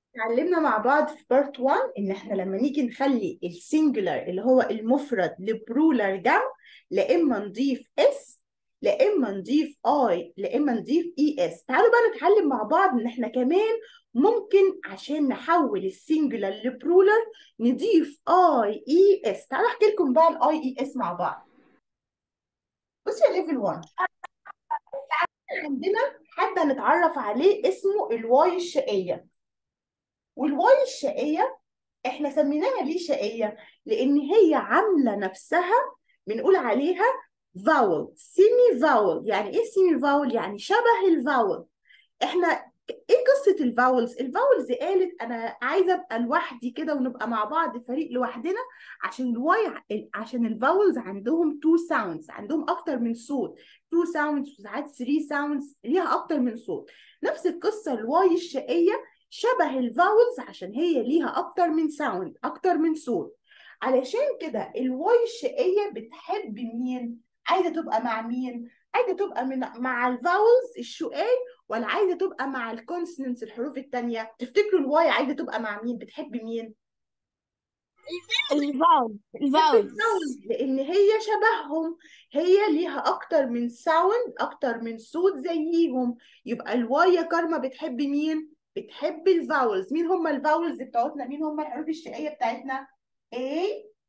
اتعلمنا مع بعض في بارت 1 ان احنا لما نيجي نخلي السنجولار اللي هو المفرد لبرولار جمع لا اما نضيف اس لا اما نضيف اي لا اما نضيف اي اس تعالوا بقى نتعلم مع بعض ان احنا كمان ممكن عشان نحول السنجولار لبرولار نضيف اي اي اس تعالوا احكي لكم بقى الاي اي اس مع بعض بصوا يا ليفل 1 عندنا حد هنتعرف عليه اسمه الواي الشقيه والواي الشقية احنا سميناها ليه شقية؟ لأن هي عاملة نفسها بنقول عليها فاول سيمي فاول يعني ايه سيمي فاول؟ يعني شبه الفاول احنا ايه قصة الفاولز؟ الفاولز قالت انا عايزة ابقى لوحدي كده ونبقى مع بعض فريق لوحدنا عشان الواي عشان الفاولز عندهم تو ساوندز عندهم اكتر من صوت تو ساوندز وساعات 3 ساوندز ليها اكتر من صوت نفس القصة الواي الشقية شبه الفاولز عشان هي ليها اكتر من ساوند اكتر من صوت علشان كده الواي الشقية بتحب مين عايزة تبقى مع مين عايزة تبقى من مع الفاولز الشقاي ولا عايزة تبقى مع الكونسوننتس الحروف التانية تفتكروا الواي عايزة تبقى مع مين بتحب مين الفاول الفاول لان هي شبههم هي ليها اكتر من ساوند اكتر من صوت زيهم يبقى الواي يا كارما بتحب مين بتحب الفاولز مين هم الفاولز بتاعتنا مين هم الحروف الشقية بتاعتنا A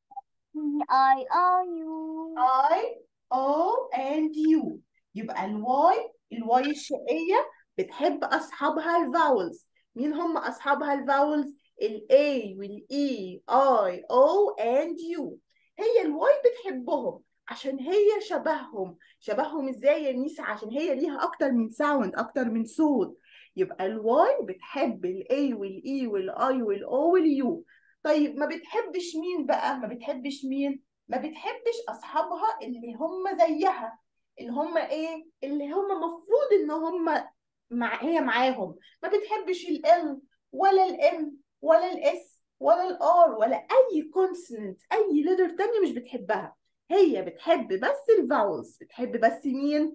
I R U I O and U يبقى الواي الواي الشقية بتحب أصحابها الفاولز مين هم أصحابها الفاولز ال A وال E I O and U هي الواي بتحبهم عشان هي شبههم شبههم ازاي يا ميس عشان هي ليها اكتر من ساوند اكتر من صوت يبقى الواي بتحب الاي والاي والاي والاو واليو طيب ما بتحبش مين بقى ما بتحبش مين ما بتحبش اصحابها اللي هم زيها اللي هم ايه اللي هم مفروض ان هم مع هي معاهم ما بتحبش ال ولا الام ولا الاس ولا الار ولا اي كونسوننت اي ليتر تانية مش بتحبها هي بتحب بس الفاولز بتحب بس مين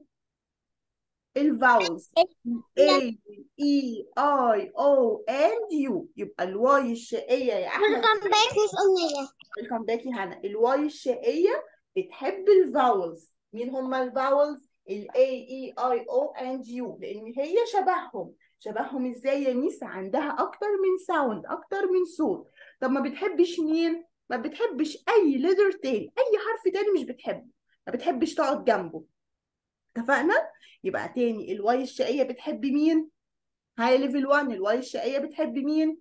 الفاولز A E I O and U يبقى الواي الشقية يا أحمد welcome back Miss أمنية ويلكم باك يا هنا الواي الشقية بتحب الفاولز مين هم الفاولز ال A E I O and U لأن هي شبههم شبههم ازاي يا ميس عندها أكتر من ساوند أكتر من صوت طب ما بتحبش مين؟ ما بتحبش أي ليتر تاني أي حرف تاني مش بتحبه ما بتحبش تقعد جنبه اتفقنا؟ يبقى تاني الواي الشقية بتحب مين؟ هاي ليفل 1 الواي الشقية بتحب مين؟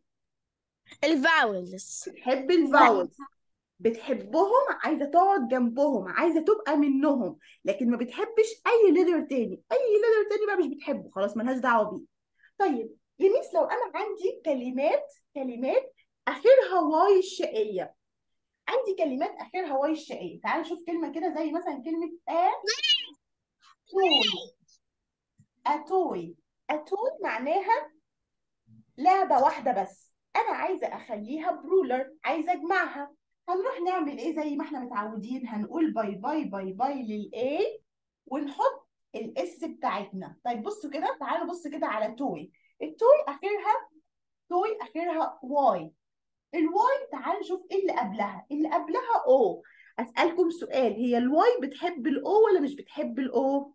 الفاولز بتحب الفاولز بتحبهم عايزة تقعد جنبهم عايزة تبقى منهم لكن ما بتحبش أي ليدر تاني أي ليدر تاني بقى مش بتحبه خلاص ملهاش دعوة بيه طيب يميس لو أنا عندي كلمات كلمات آخرها واي الشقية عندي كلمات آخرها واي الشقية تعال نشوف كلمة كده زي مثلا كلمة آ توي أتوي أتوي معناها لعبة واحدة بس أنا عايزة أخليها برولر عايزة أجمعها هنروح نعمل إيه زي ما إحنا متعودين هنقول باي باي باي باي للإيه ونحط الإس بتاعتنا طيب بصوا كده تعالوا بصوا كده على توي التوي آخرها توي آخرها واي الواي تعالوا نشوف إيه اللي قبلها اللي قبلها أو أسألكم سؤال هي الواي بتحب الأو ولا مش بتحب الأو؟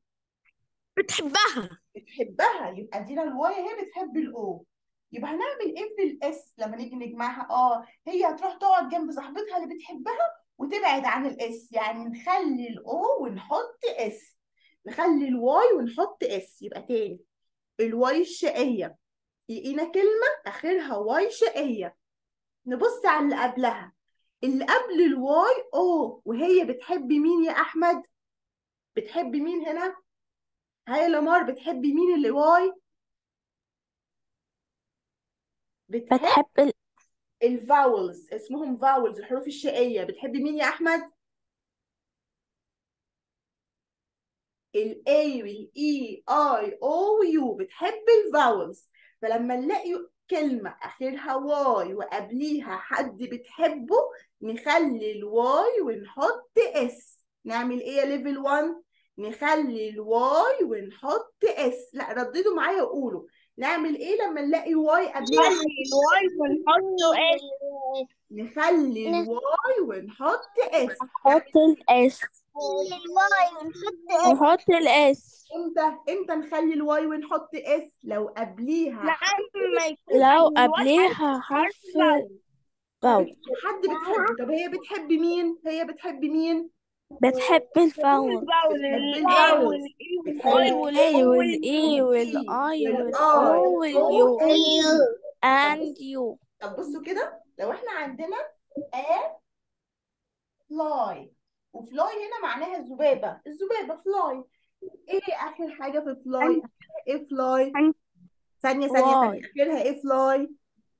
بتحبها بتحبها يبقى دينا الواي هي بتحب الاو يبقى هنعمل ايه في الاس لما نيجي نجمعها اه هي هتروح تقعد جنب صاحبتها اللي بتحبها وتبعد عن الاس يعني نخلي الاو ونحط اس نخلي الواي ونحط اس يبقى تاني الواي الشقية لقينا كلمة اخرها واي شقية نبص على اللي قبلها اللي قبل الواي او وهي بتحب مين يا احمد بتحب مين هنا هاي لمار بتحبي مين اللي واي بتحب بتحب ال... الفاولز اسمهم فاولز الحروف الشقية بتحبي مين يا أحمد؟ ال A وال E I O U بتحب الفاولز فلما نلاقي كلمة آخرها واي وقبليها حد بتحبه نخلي الواي ونحط اس نعمل ايه يا ليفل 1 نخلي الواي ونحط اس لا رددوا معايا وقولوا نعمل ايه لما نلاقي واي قبلها الواي ونحطه اس نخلي الواي ونحط اس نحط الاس الواي ونحط نحط الاس امتى امتى نخلي الواي ونحط اس لو قبليها لما يكون لو قبليها حرف واو حد بتحبه طب هي بتحب مين هي بتحب مين بتحب الفاول الفاول الفاول. الاي والاي والاي والاي والاو واليو and you طب بصوا كده لو احنا عندنا a fly وفلاي هنا معناها الذبابة الذبابة فلاي ايه اخر حاجة في فلاي ايه فلاي ثانية ثانية ثانية واي. اخرها ايه فلاي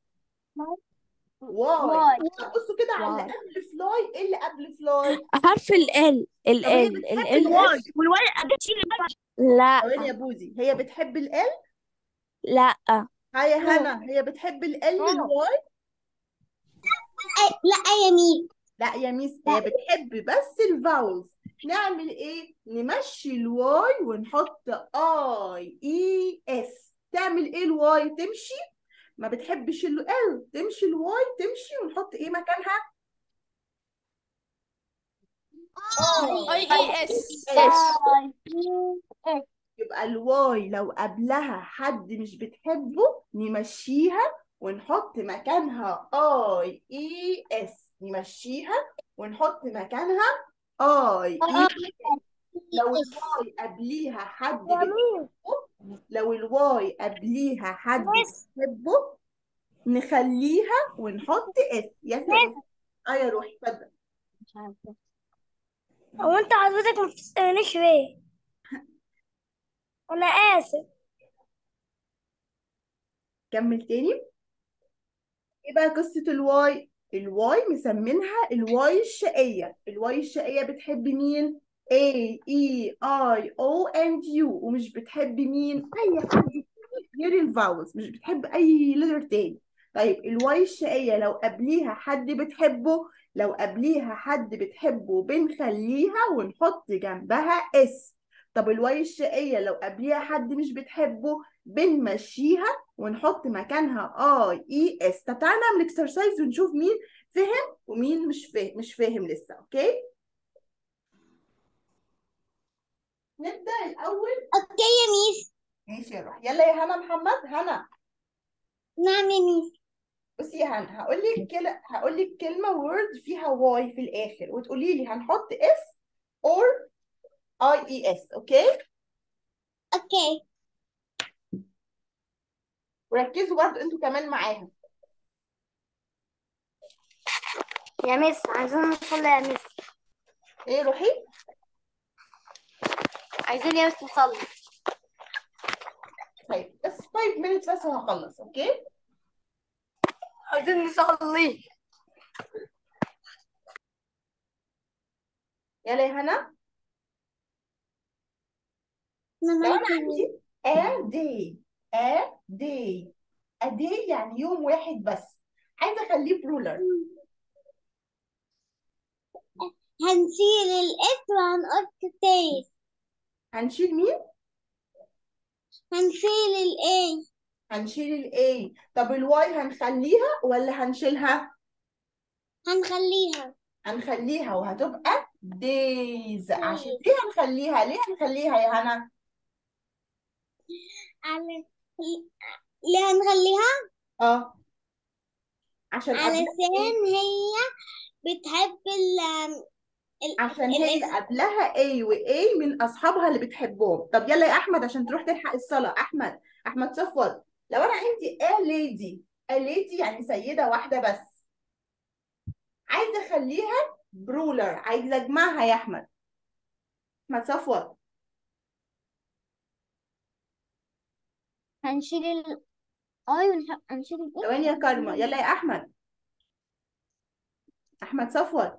واي واي. طب بصوا كده على اللي واي. قبل فلاي ايه اللي قبل فلاي حرف ال ال طب هي ال بتحب ال الواي والواي ادتي لا ثواني يا بوزي هي بتحب ال L لا هاي هنا هي بتحب ال L الواي لا يا مين لا يا ميس هي بتحب بس الفاولز نعمل ايه نمشي الواي ونحط اي اي اس تعمل ايه الواي تمشي ما بتحبش ال L تمشي الواي تمشي ونحط ايه مكانها اي اي اس يبقى الواي لو قبلها حد مش بتحبه نمشيها ونحط مكانها اي اي اس نمشيها ونحط مكانها اي اي لو الواي قبليها حد بتحبه لو الواي قبليها حد بتحبه نخليها ونحط اس يا سلام اه يا روحي اتفضل هو انت حضرتك ما بتسألنيش ليه؟ انا اسف كمل تاني ايه بقى قصة الواي الواي مسمينها الواي الشقية الواي الشقية بتحب مين A E I O and U ومش بتحب مين أي حد تاني غير الفاولز مش بتحب أي لتر تاني طيب الواي الشقية لو قبليها حد بتحبه لو قبليها حد بتحبه بنخليها ونحط جنبها اس طب الواي الشقية لو قبليها حد مش بتحبه بنمشيها ونحط مكانها اي اي اس طب تعالى نعمل اكسرسايز ونشوف مين فهم ومين مش فاهم مش فاهم لسه اوكي نبدأ الأول اوكي يا ميس ماشي يا روح يلا يا هنا محمد هنا نعم يا ميس بصي يا هنا هقول لك كده هقول لك كلمة وورد فيها واي في الآخر وتقولي لي هنحط اس اور اي اي اس اوكي اوكي وركزوا برضو انتوا كمان معاها يا ميس عايزين نصلي يا ميس ايه روحي عايزين يا ميس نصلي طيب بس 5 minutes بس وهخلص اوكي عايزين نصلي يلا يا هنا لو انا عندي a day a day a day يعني يوم واحد بس عايزه اخليه برولر هنشيل الاس وهنحط تيس هنشيل مين هنشيل الاي هنشيل الاي طب الواي هنخليها ولا هنشيلها هنخليها هنخليها وهتبقى days عشان ليه هنخليها ليه هنخليها يا هنا على ليه هنخليها اه عشان قبلها علشان هي بتحب ال ال- عشان هي الاسم. قبلها A و A من أصحابها اللي بتحبهم طب يلا يا أحمد عشان تروح تلحق الصلاة أحمد أحمد صفوت لو أنا عندي A lady A lady يعني سيدة واحدة بس عايزة أخليها برولر عايزة أجمعها يا أحمد أحمد صفوت هنشيل ال اي ونشيل الاي ثواني يا كارما يلا يا أحمد أحمد صفوت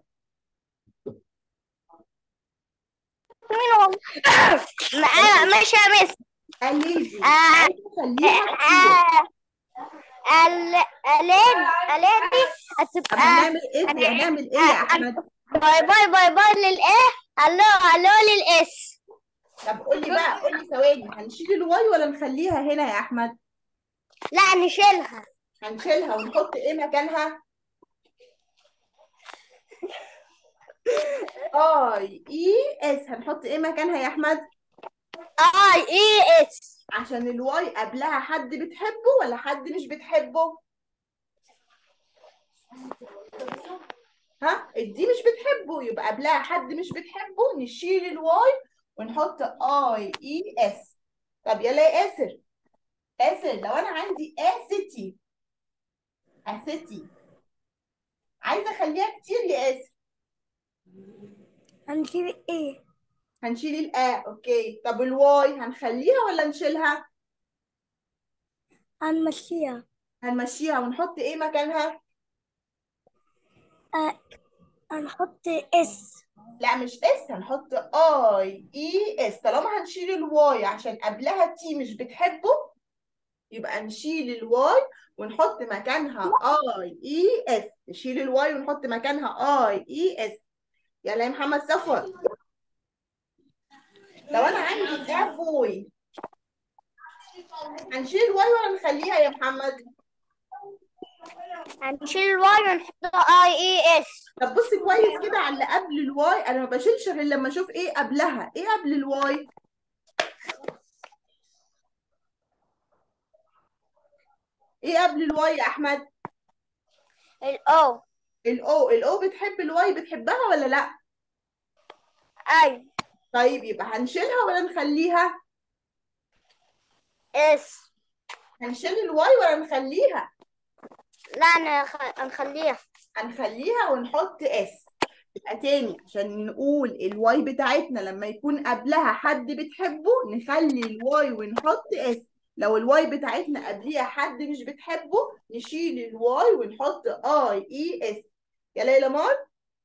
منهم ماشي يا مس A lady آه. عايزة أخليها plural. الين الين دي طب هتبقى هنعمل إيه هنعمل إيه يا أحمد باي باي باي باي للايه الو الو للاس طب قول لي بقى قول لي ثواني هنشيل الواي ولا نخليها هنا يا أحمد لا نشيلها هنشيلها ونحط ايه مكانها اي اي اس هنحط ايه مكانها يا احمد اي اي اس عشان الواي قبلها حد بتحبه ولا حد مش بتحبه ها الدي مش بتحبه يبقى قبلها حد مش بتحبه نشيل الواي ونحط اي اي اس طب يلا يا اسر اسر لو انا عندي اسيتي اسيتي عايزه اخليها كتير يا اسر هنشيل ايه هنشيل الآ اوكي طب الواي هنخليها ولا نشيلها هنمشيها هنمشيها ونحط ايه مكانها آه. هنحط اس لا مش اس هنحط اي اي اس طالما هنشيل الواي عشان قبلها تي مش بتحبه يبقى نشيل الواي ونحط مكانها اي اي اس نشيل الواي ونحط مكانها اي اي اس يلا يا محمد صفوت لو انا عندي ا بوي هنشيل الواي ولا نخليها يا محمد هنشيل الواي ونحط اي اي اس طب بص كويس كده على اللي قبل الواي انا ما بشيلش غير لما اشوف ايه قبلها ايه قبل الواي ايه قبل الواي يا احمد الاو الاو الاو بتحب الواي بتحبها ولا لا اي طيب يبقى هنشيلها ولا نخليها اس هنشيل الواي ولا نخليها لا نخ- نخليها هنخليها ونحط اس يبقى تاني عشان نقول الواي بتاعتنا لما يكون قبلها حد بتحبه نخلي الواي ونحط اس لو الواي بتاعتنا قبليها حد مش بتحبه نشيل الواي ونحط اي اي اس يا ليلى مار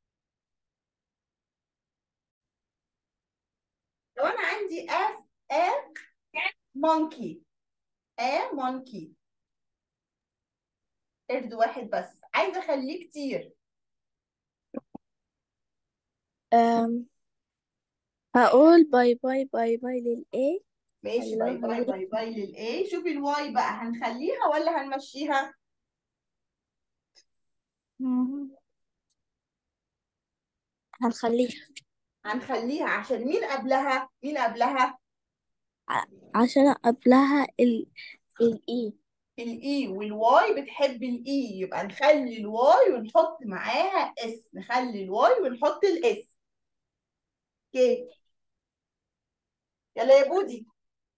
لو انا عندي اس ا مونكي ا مونكي قرد واحد بس عايزه اخليه كتير أم. هقول باي باي باي باي للايه ماشي الله باي باي عليك. باي باي للايه شوفي الواي بقى هنخليها ولا هنمشيها هنخليها هنخليها عشان مين قبلها مين قبلها عشان قبلها ال الاي الاي والواي بتحب الاي يبقى نخلي الواي ونحط معاها اس نخلي الواي ونحط الاس اوكي يلا يا بودي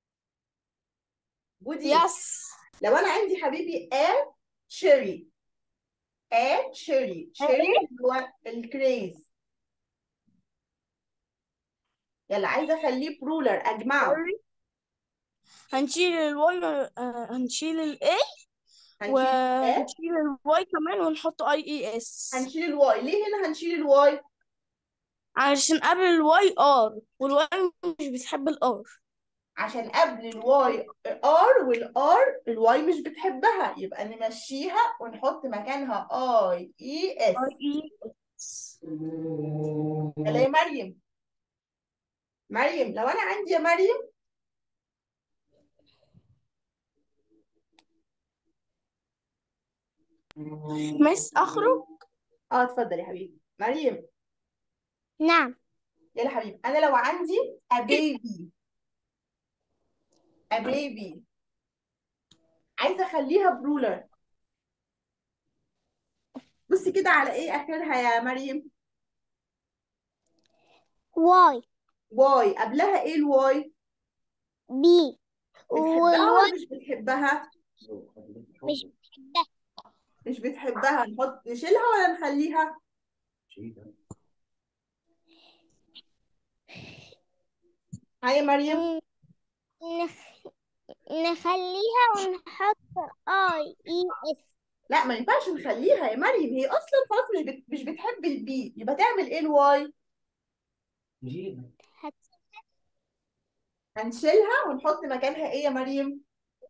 بودي يس لو انا عندي حبيبي ا شيري ا شيري شيري هو الكريز يلا عايزه اخليه برولر اجمعه هنشيل الواي آه، هنشيل الاي هنشيل ال A وهنشيل الواي كمان ونحط اي اي اس هنشيل الواي ليه هنا هنشيل الواي علشان قبل الواي ار والواي مش بتحب الار عشان قبل الواي ار والار الواي مش بتحبها يبقى نمشيها ونحط مكانها اي اي اس اي اي اس يلا يا مريم مريم لو انا عندي يا مريم مس اخرج اه اتفضل يا حبيبي مريم نعم يلا حبيبي انا لو عندي a baby a baby عايزه اخليها برولر بصي كده على ايه اخرها يا مريم واي واي قبلها ايه الواي بي بتحبها والواي ولا مش بتحبها مش بتحبها مش بتحبها نحط نشيلها ولا نخليها هاي مريم نخ- نخليها ونحط اي اي اس لا ما ينفعش نخليها يا مريم هي اصلا خلاص مش بت... مش بتحب البي يبقى تعمل ايه الواي هنشيلها ونحط مكانها ايه يا مريم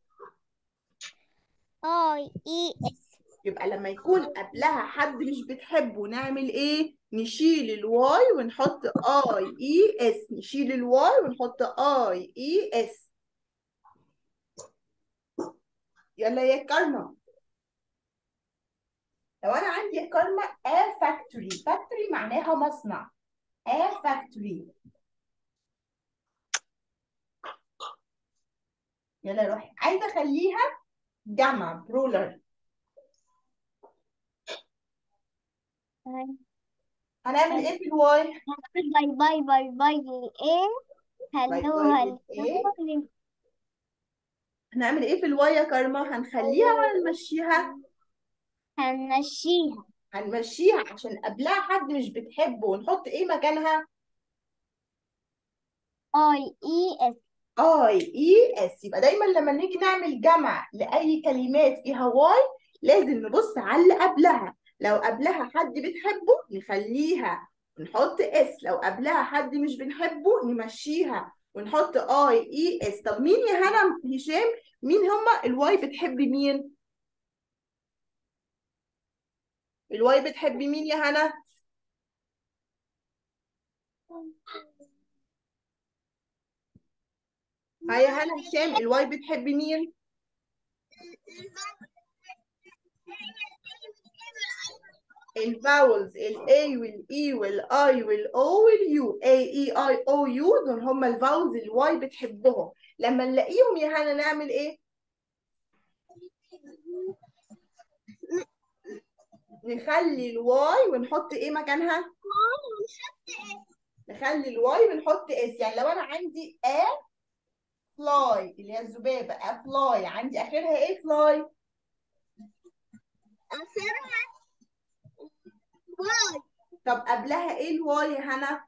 اي اي اس يبقى لما يكون قبلها حد مش بتحبه نعمل ايه نشيل الواي ونحط اي اي اس نشيل الواي ونحط اي اي اس يلا يا كارما لو انا عندي يا كارما a factory factory معناها مصنع a factory يلا روحي عايزه اخليها جمع برولر هنعمل ايه في الواي باي باي باي باي ايه باي هلو باي ايه هلو هنعمل ايه في الواي يا كارما هنخليها ولا نمشيها هنمشيها هنمشيها عشان قبلها حد مش بتحبه ونحط ايه مكانها اي اي اس اي اي اس يبقى دايما لما نيجي نعمل جمع لاي كلمات فيها واي لازم نبص على اللي قبلها لو قبلها حد بتحبه نخليها نحط اس لو قبلها حد مش بنحبه نمشيها ونحط اي اي اس طب مين يا هنا هشام مين هما الواي بتحب مين الواي بتحب مين يا هنا ها يا هنا هشام الواي بتحب مين الفاولز ال A وال E وال I وال O وال U A E I O U دول هم الفاولز اللي الواي بتحبهم لما نلاقيهم يا هنا نعمل ايه؟ نخلي الواي ونحط ايه مكانها؟ نخلي الواي ونحط اس يعني لو انا عندي A فلاي اللي هي الذبابة A فلاي عندي اخرها ايه فلاي؟ طب قبلها ايه الواي يا هنا؟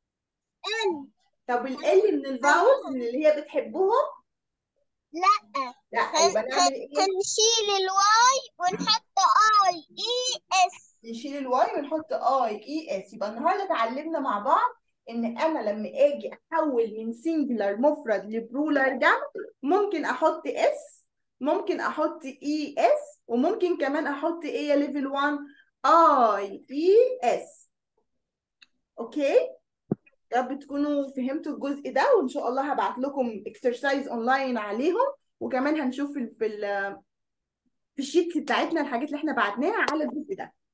طب ال L من الفاولز اللي هي بتحبهم؟ لا لا يبقى نعمل ايه؟ هنشيل الواي ونحط اي اي اس نشيل الواي ونحط اي اي اس يبقى النهارده اتعلمنا مع بعض ان انا لما اجي احول من سنجلر مفرد لبرولر جمع ممكن احط اس ممكن احط اي اس وممكن كمان احط ايه يا ليفل 1 اي اي اس اوكي يا رب تكونوا فهمتوا الجزء ده وان شاء الله هبعت لكم اكسرسايز اونلاين عليهم وكمان هنشوف في ال في ال- في الشيتس بتاعتنا الحاجات اللي احنا بعتناها على الجزء ده